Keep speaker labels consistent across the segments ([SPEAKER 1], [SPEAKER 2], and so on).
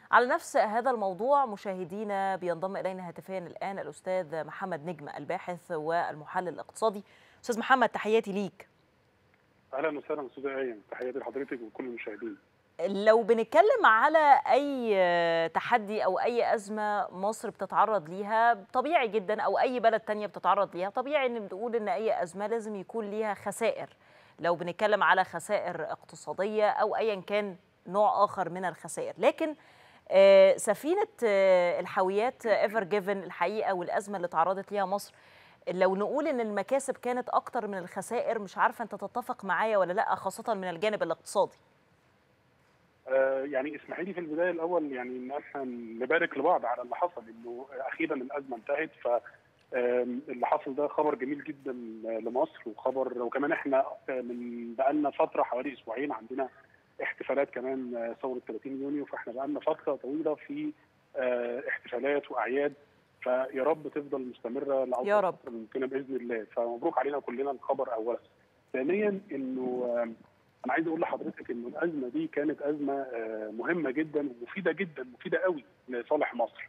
[SPEAKER 1] على نفس هذا الموضوع مشاهدينا بينضم الينا هاتفيا الان الاستاذ محمد نجم الباحث والمحلل الاقتصادي استاذ محمد تحياتي ليك
[SPEAKER 2] اهلا وسهلا استاذ ايمن تحياتي لحضرتك وكل المشاهدين
[SPEAKER 1] لو بنتكلم على اي تحدي او اي ازمه مصر بتتعرض ليها طبيعي جدا او اي بلد تانية بتتعرض ليها طبيعي ان بنقول ان اي ازمه لازم يكون ليها خسائر لو بنتكلم على خسائر اقتصاديه او ايا كان نوع اخر من الخسائر لكن سفينه الحاويات ايفر جيفن الحقيقه والازمه اللي تعرضت ليها مصر لو نقول ان المكاسب كانت اكتر من الخسائر مش عارفه انت تتفق معايا ولا لا خاصه من الجانب الاقتصادي
[SPEAKER 2] آه يعني اسمحي لي في البدايه الاول يعني ان احنا نبارك لبعض على اللي حصل انه اخيرا الازمه انتهت ف اللي حصل ده خبر جميل جدا لمصر وخبر وكمان احنا من بقالنا فتره حوالي اسبوعين عندنا احتفالات كمان ثوره 30 يونيو فاحنا بقالنا فتره طويله في احتفالات واعياد فيا رب تفضل مستمره
[SPEAKER 1] يا رب
[SPEAKER 2] ممكنه باذن الله فمبروك علينا كلنا الخبر اولا ثانيا انه انا عايز اقول لحضرتك انه الازمه دي كانت ازمه مهمه جدا ومفيده جدا مفيده قوي لصالح مصر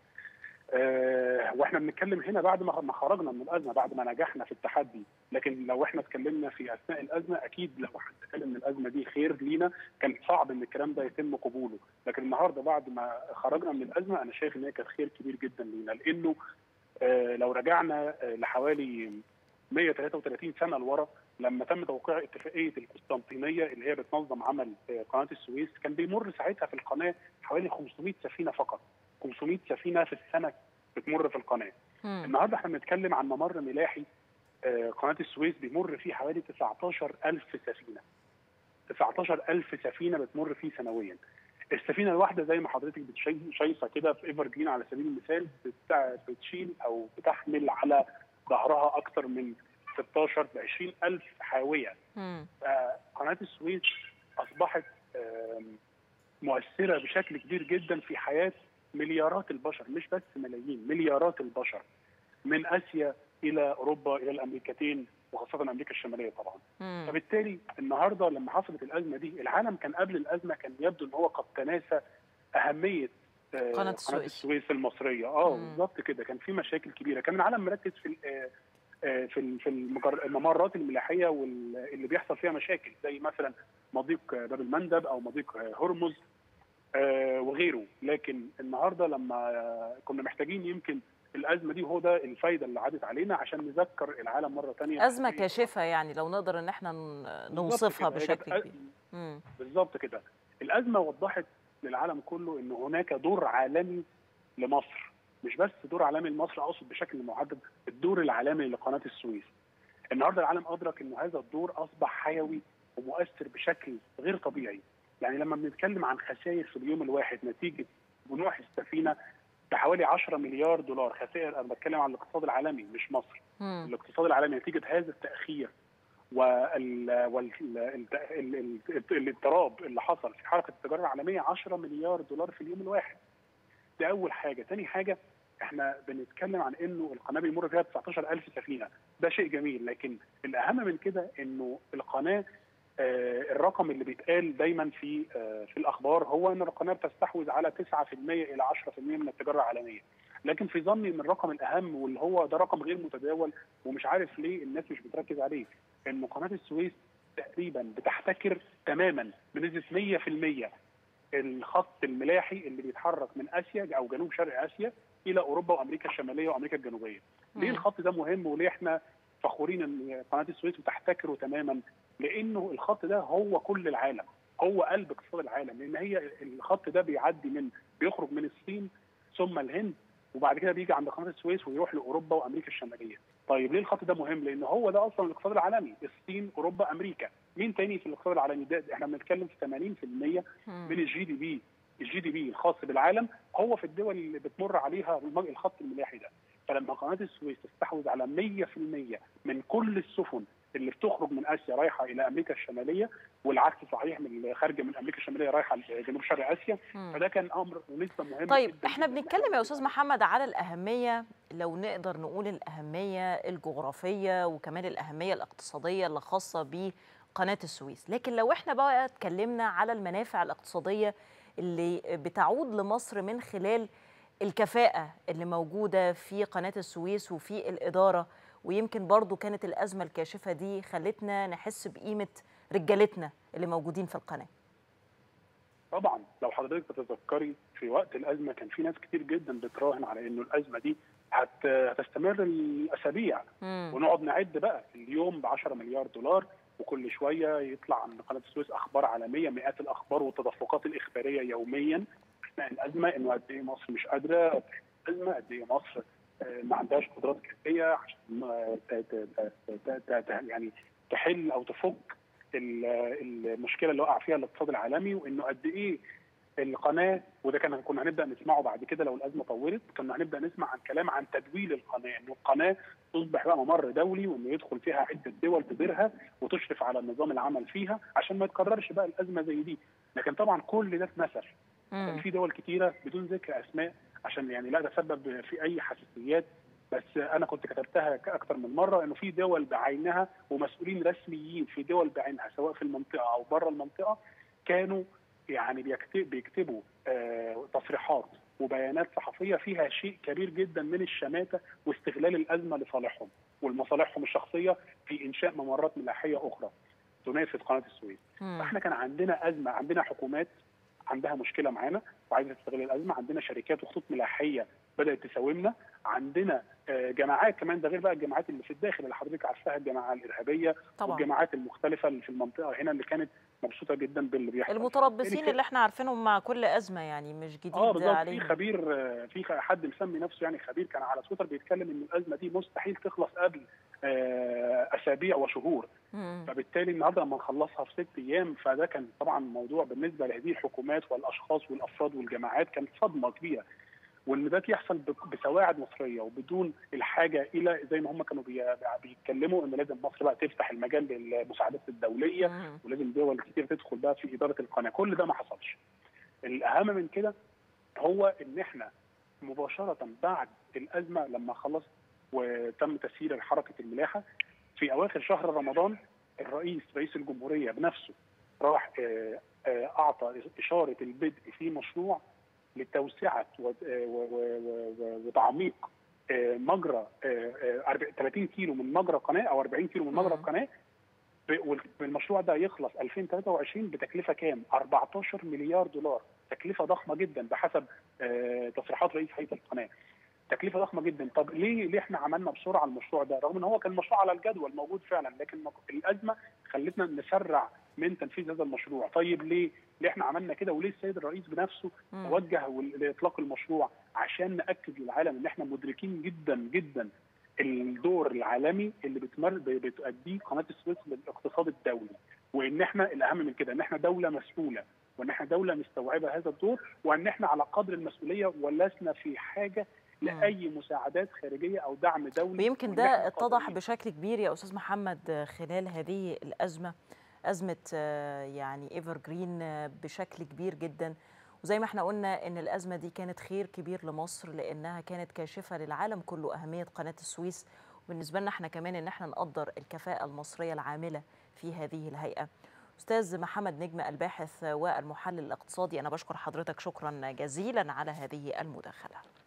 [SPEAKER 2] واحنا بنتكلم هنا بعد ما خرجنا من الازمه بعد ما نجحنا في التحدي لكن لو احنا اتكلمنا في اثناء الازمه اكيد لو حد قال ان الازمه دي خير لينا كان صعب ان الكلام ده يتم قبوله لكن النهارده بعد ما خرجنا من الازمه انا شايف ان هي كانت خير كبير جدا لينا لانه لو رجعنا لحوالي 133 سنه لورا لما تم توقيع اتفاقيه القسطنطينيه اللي هي بتنظم عمل قناه السويس كان بيمر ساعتها في القناه حوالي 500 سفينه فقط 500 سفينه في السنه بتمر في القناه مم. النهارده احنا بنتكلم عن ممر ملاحي قناه السويس بيمر فيه حوالي 19000 سفينه 19000 سفينه بتمر فيه سنويا السفينه الواحده زي ما حضرتك شايفه كده في ايفر جرين على سبيل المثال بتشيل او بتحمل على ظهرها اكثر من 16 ل 20000 حاويه قناه السويس اصبحت مؤثره بشكل كبير جدا في حياه مليارات البشر مش بس ملايين مليارات البشر من اسيا الى اوروبا الى الامريكتين وخاصه امريكا الشماليه طبعا مم. فبالتالي النهارده لما حصلت الازمه دي العالم كان قبل الازمه كان يبدو ان هو قد تناسى اهميه
[SPEAKER 1] قناه السويس,
[SPEAKER 2] السويس المصريه اه بالظبط كده كان في مشاكل كبيره كان العالم مركز في في في الممرات الملاحيه واللي بيحصل فيها مشاكل زي مثلا مضيق باب المندب او مضيق هرمز وغيره لكن النهارده لما كنا محتاجين يمكن الازمه دي هو ده الفايده اللي عادت علينا عشان نذكر العالم مره ثانيه
[SPEAKER 1] ازمه كاشفه يعني لو نقدر ان احنا نوصفها بشكل كبير
[SPEAKER 2] بالظبط كده الازمه وضحت للعالم كله ان هناك دور عالمي لمصر مش بس دور عالمي لمصر اقصد بشكل محدد الدور العالمي لقناه السويس النهارده العالم ادرك ان هذا الدور اصبح حيوي ومؤثر بشكل غير طبيعي يعني لما بنتكلم عن خسائر في اليوم الواحد نتيجه جنوح السفينه بحوالي 10 مليار دولار خسائر انا بتكلم عن الاقتصاد العالمي مش مصر مم. الاقتصاد العالمي نتيجه هذا التاخير والاضطراب اللي حصل في حركه التجاره العالميه 10 مليار دولار في اليوم الواحد ده اول حاجه ثاني حاجه احنا بنتكلم عن انه القناه بيمر فيها 19000 سفينه ده شيء جميل لكن الاهم من كده انه القناه آه الرقم اللي بيتقال دايما في آه في الاخبار هو ان القناه بتستحوذ على 9% الى 10% من التجاره العالميه لكن في ظني ان الرقم الاهم واللي هو ده رقم غير متداول ومش عارف ليه الناس مش بتركز عليه ان قناه السويس تقريبا بتحتكر تماما بنسبه 100% الخط الملاحي اللي بيتحرك من اسيا او جنوب شرق اسيا الى اوروبا وامريكا الشماليه وامريكا الجنوبيه. ليه الخط ده مهم وليه احنا فخورين ان قناه السويس بتحتكره تماما؟ لانه الخط ده هو كل العالم، هو قلب اقتصاد العالم لان هي الخط ده بيعدي من بيخرج من الصين ثم الهند وبعد كده بيجي عند قناه السويس ويروح لاوروبا وامريكا الشماليه. طيب ليه الخط ده مهم؟ لان هو ده اصلا الاقتصاد العالمي، الصين، اوروبا، امريكا. مين تاني في الاقتصاد العالمي ده احنا بنتكلم في 80% من الجي دي بي الجي دي بي الخاص بالعالم هو في الدول اللي بتمر عليها الخط الملاحي ده فلما قناه السويس تستحوذ على 100% من كل السفن اللي بتخرج من اسيا رايحه الى امريكا الشماليه والعكس صحيح من خارجه من امريكا الشماليه رايحه لجنوب شرق اسيا مم. فده كان امر ونسبه مهمه
[SPEAKER 1] طيب
[SPEAKER 2] جدا
[SPEAKER 1] احنا بنتكلم يا استاذ محمد على الاهميه لو نقدر نقول الاهميه الجغرافيه وكمان الاهميه الاقتصاديه اللي خاصه ب قناه السويس لكن لو احنا بقى اتكلمنا على المنافع الاقتصاديه اللي بتعود لمصر من خلال الكفاءة اللي موجودة في قناة السويس وفي الإدارة ويمكن برضو كانت الأزمة الكاشفة دي خلتنا نحس بقيمة رجالتنا اللي موجودين في القناة
[SPEAKER 2] طبعا لو حضرتك تتذكري في وقت الازمه كان في ناس كتير جدا بتراهن على انه الازمه دي هت... هتستمر الاسابيع
[SPEAKER 1] مم.
[SPEAKER 2] ونقعد نعد بقى اليوم ب 10 مليار دولار وكل شويه يطلع عن قناه السويس اخبار عالميه مئات الاخبار والتدفقات الاخباريه يوميا اثناء الازمه انه قد ايه مصر مش قادره الازمه قد ايه مصر آه، ما عندهاش قدرات كافيه عشان آه، ت- ت- ت- ت- ت- يعني تحل او تفك ال- المشكله اللي وقع فيها الاقتصاد العالمي وانه قد ايه القناه وده كان كنا هنبدا نسمعه بعد كده لو الازمه طولت كنا هنبدا نسمع عن كلام عن تدويل القناه انه القناه تصبح بقى ممر دولي وانه يدخل فيها عده دول تديرها وتشرف على نظام العمل فيها عشان ما يتكررش بقى الازمه زي دي لكن طبعا كل ده اتنسف كان
[SPEAKER 1] مم.
[SPEAKER 2] في دول كتيره بدون ذكر اسماء عشان يعني لا تسبب في اي حساسيات بس انا كنت كتبتها اكثر من مره انه في دول بعينها ومسؤولين رسميين في دول بعينها سواء في المنطقه او بره المنطقه كانوا يعني بيكتب بيكتبوا آه تصريحات وبيانات صحفيه فيها شيء كبير جدا من الشماته واستغلال الازمه لصالحهم ولمصالحهم الشخصيه في انشاء ممرات ملاحيه اخرى تنافس قناه السويس.
[SPEAKER 1] مم.
[SPEAKER 2] فاحنا كان عندنا ازمه عندنا حكومات عندها مشكله معانا وعايزه تستغل الازمه عندنا شركات وخطوط ملاحيه بدات تساومنا عندنا آه، جماعات كمان ده غير بقى الجماعات اللي في الداخل اللي حضرتك عارفاها الجماعه الارهابيه
[SPEAKER 1] طبعا
[SPEAKER 2] والجماعات المختلفه اللي في المنطقه هنا اللي كانت مبسوطه جدا باللي بيحصل
[SPEAKER 1] المتربصين
[SPEAKER 2] بالتالي
[SPEAKER 1] اللي احنا عارفينهم مع كل أزمة يعني مش جديد
[SPEAKER 2] اه بالظبط في
[SPEAKER 1] عليهم
[SPEAKER 2] خبير آه، في خ- حد مسمي نفسه يعني خبير كان على تويتر بيتكلم ان الازمه دي مستحيل تخلص قبل آه، اسابيع وشهور
[SPEAKER 1] مم.
[SPEAKER 2] فبالتالي النهارده لما نخلصها في ست ايام فده كان طبعا موضوع بالنسبه لهذه الحكومات والاشخاص والافراد والجماعات كانت صدمه كبيره وان ده يحصل ب- بسواعد مصريه وبدون الحاجه الى زي ما هم كانوا بي- بيتكلموا ان لازم مصر بقى تفتح المجال للمساعدات الدوليه
[SPEAKER 1] مم.
[SPEAKER 2] ولازم دول كتير تدخل بقى في اداره القناه كل ده ما حصلش الاهم من كده هو ان احنا مباشره بعد الازمه لما خلص وتم تسيير حركه الملاحه في اواخر شهر رمضان الرئيس رئيس الجمهوريه بنفسه راح آه، آه، اعطى اشاره البدء في مشروع لتوسعه و- و- و- و- و- وتعميق آه، مجرى آه، آه، 30 كيلو من مجرى قناه او 40 كيلو من مجرى
[SPEAKER 1] مم.
[SPEAKER 2] القناه ب- والمشروع ده يخلص 2023 بتكلفه كام؟ 14 مليار دولار، تكلفه ضخمه جدا بحسب آه، تصريحات رئيس هيئه القناه. تكلفه ضخمه جدا، طب ليه ليه احنا عملنا بسرعه المشروع ده؟ رغم ان هو كان مشروع على الجدول موجود فعلا لكن مك- الازمه خلتنا نسرع من تنفيذ هذا المشروع، طيب ليه؟ ليه احنا عملنا كده وليه السيد الرئيس بنفسه
[SPEAKER 1] مم.
[SPEAKER 2] توجه لاطلاق المشروع عشان ناكد للعالم ان احنا مدركين جدا جدا الدور العالمي اللي بتمر ب- بتؤديه قناه السويس للاقتصاد الدولي وان احنا الاهم من كده ان احنا دوله مسؤوله وان احنا دوله مستوعبه هذا الدور وان احنا على قدر المسؤوليه ولسنا في حاجه لاي مساعدات خارجيه او دعم دولي
[SPEAKER 1] ويمكن
[SPEAKER 2] وإن إحنا
[SPEAKER 1] ده اتضح
[SPEAKER 2] قادرين.
[SPEAKER 1] بشكل كبير يا استاذ محمد خلال هذه الازمه ازمه آه، يعني ايفر جرين آه، بشكل كبير جدا وزي ما احنا قلنا ان الازمه دي كانت خير كبير لمصر لانها كانت كاشفه للعالم كله اهميه قناه السويس وبالنسبه لنا احنا كمان ان احنا نقدر الكفاءه المصريه العامله في هذه الهيئه استاذ محمد نجم الباحث والمحلل الاقتصادي انا بشكر حضرتك شكرا جزيلا على هذه المداخله